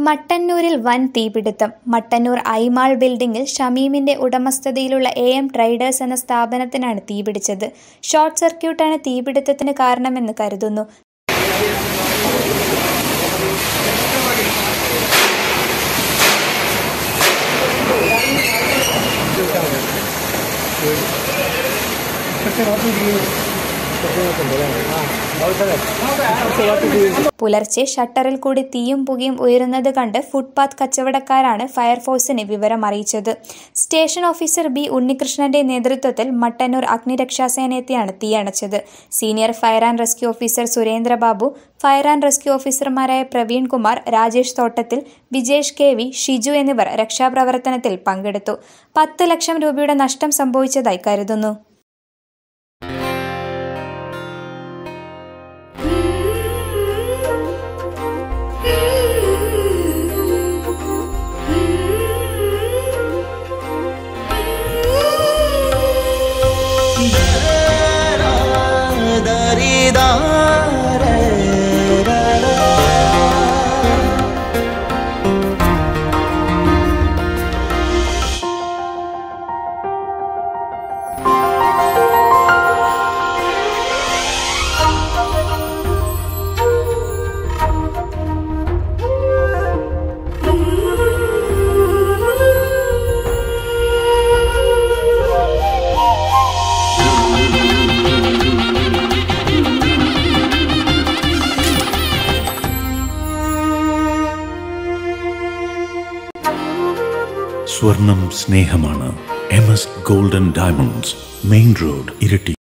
മട്ടന്നൂരിൽ വൻ തീപിടുത്തം മട്ടന്നൂർ ഐമാൾ ബിൽഡിംഗിൽ ഷമീമിന്റെ ഉടമസ്ഥതയിലുള്ള എ എം ട്രേഡേഴ്സ് എന്ന സ്ഥാപനത്തിനാണ് തീപിടിച്ചത് ഷോർട്ട് സർക്യൂട്ടാണ് തീപിടുത്തത്തിന് കാരണമെന്ന് കരുതുന്നു പുലർച്ചെ ഷട്ടറിൽ കൂടി തീയും പുകയും ഉയരുന്നത് കണ്ട് ഫുട്പാത്ത് കച്ചവടക്കാരാണ് ഫയർഫോഴ്സിനെ വിവരം അറിയിച്ചത് സ്റ്റേഷൻ ഓഫീസർ ബി ഉണ്ണികൃഷ്ണന്റെ നേതൃത്വത്തിൽ മട്ടന്നൂർ അഗ്നിരക്ഷാസേനയെത്തിയാണ് തീയണച്ചത് senior fire and rescue officer Surendrababu fire and rescue ഓഫീസർമാരായ പ്രവീൺ കുമാർ രാജേഷ് തോട്ടത്തിൽ വിജേഷ് കെ വി ഷിജു എന്നിവർ രക്ഷാപ്രവർത്തനത്തിൽ പങ്കെടുത്തു പത്ത് ലക്ഷം രൂപയുടെ നഷ്ടം സംഭവിച്ചതായി കരുതുന്നു സ്വർണം സ്നേഹമാണ് M S golden diamonds main road ഇരട്ടി